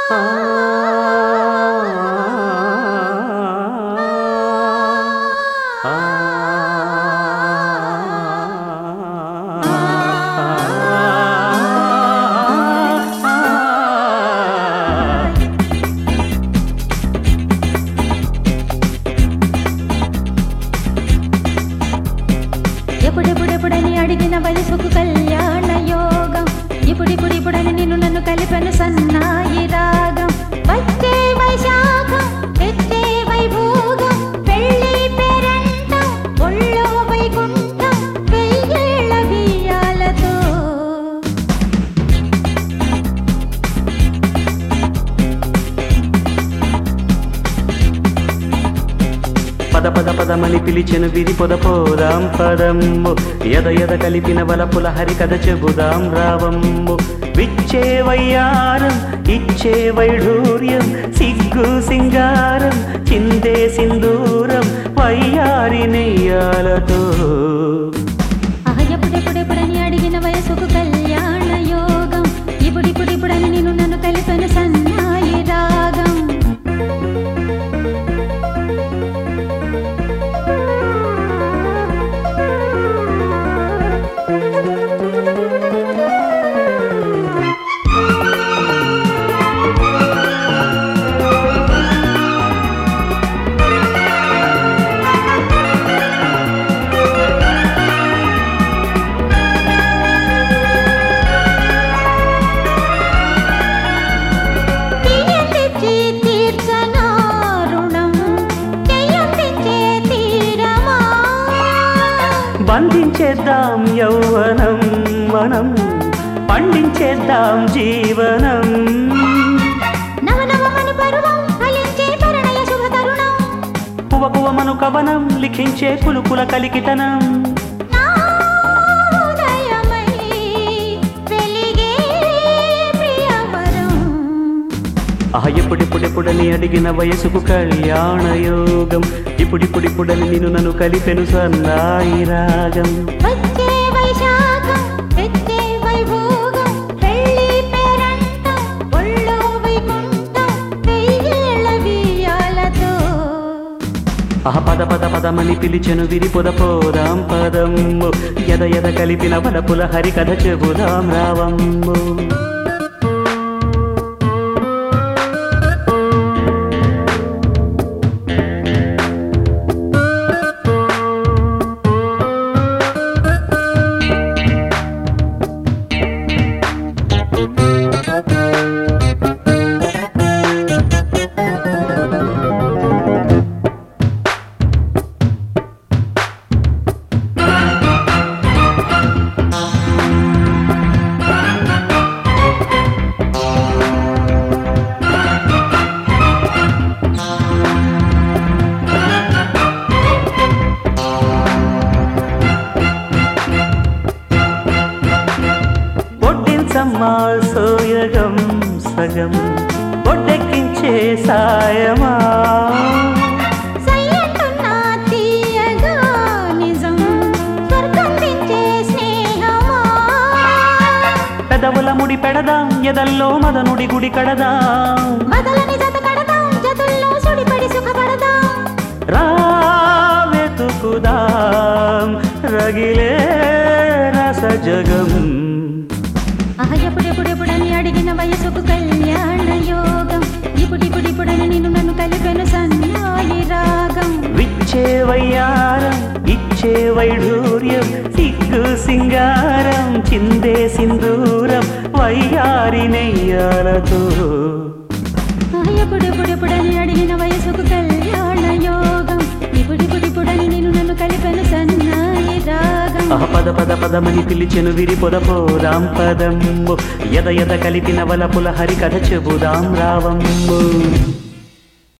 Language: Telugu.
ఎప్పుడెప్పుడెప్పుడని అడిగిన వయసుకు కళ్యాణ యోగం ఇప్పుడిప్పుడిప్పుడని నిన్ను నన్ను కలిపెను సన్నాయి రాగం వచ్చే వైశాఖం తెచ్చే వైభోగం పెళ్లి పేరంటం ఒళ్ళో వైకుంఠం వెయ్యేళ్ల బియ్యాలతో పద పద పదమని పిలిచెను విరి పొద పోదాం పదమ్ము ఎద ఎద కలిపిన వలపుల హరి కథ చెబుదాం రావమ్ము విచ్చే వయ్యారం ఇచ్చే వైఢూర్యం సిగ్గు సింగారం చిందే సింధూరం వయ్యారి నెయ్యాలతో ఆహ ఎప్పుడెప్పుడెప్పుడని అడిగిన వయసుకు కళ్యాణ యోగం ఇప్పుడిప్పుడిప్పుడని నిన్ను నన్ను కలిపెను సన్నాయి రాగం తీయటిచ్చి తీర్చనా రుణం చెయ్యందించే తీరమా బంధించేద్దాం యౌవనం మనం పండించేద్దాం జీవనం నవనవమను పరువం ఫలించే పరిణయ శుభ తరుణం కువకువమను కవనం లిఖించే కులుకుల కలికితనం నాదయమై వెలిగే ప్రియవరం ఆహ ఎప్పుడిప్పుడెప్పుడని అడిగిన వయసుకు కళ్యాణ యోగం ఇప్పుడిప్పుడిప్పుడని నేను నన్ను కలిపెను సన్నాయి రాగం వచ్చే వైశాఖం తెచ్చే వైభోగం పెళ్లి పేరంటం ఒళ్ళో వైకుంఠం వెయ్యేళ్ల బియ్యాలతో ఆహ పద పద పదమని పిలిచెను విరి పొద పోదాం పదమ్ము ఎద ఎద కలిపిన వలపుల హరి కథ చెబుదాం రావమ్ము ఒడ్డించమ్మా సోయగం సగం ఒడ్డెక్కించే సాయమా సయ్యంటున్నా తీయగా నిజం స్వర్గం దించే స్నేహమా పెదవుల ముడి పెడదాం ఎదల్లో మదనుడి గుడి కడదాం బదలని జత కడదాం జతుల్లో సుడిపడి సుఖపడదాం రావెతుకుదాం రగిలే రస జగం ఆహ ఎప్పుడెప్పుడెప్పుడని అడిగిన వయసుకు కళ్యాణ యోగం ఇప్పుడిప్పుడిప్పుడని నిన్ను నన్ను కలిపెను సన్నాయి రాగం విచ్చే వయ్యారం ఇచ్చే వైఢూర్యం సిగ్గు సింగారం చిందే సింధూరం వయ్యారి నెయ్యాలతో ఆహ ఎప్పుడెప్పుడెప్పుడని అడిగిన వయసుకు కళ్యాణ యోగం ఇప్పుడిప్పుడిప్పుడని నిన్ను నన్ను కలిపెను సన్నాయి రాగం అహ పద పద పదమని పిలిచెను విరి పొద పోదాం పదమ్ము ఎద ఎద కలిపిన వలపుల హరి కథ చెబుదాం రావమ్ము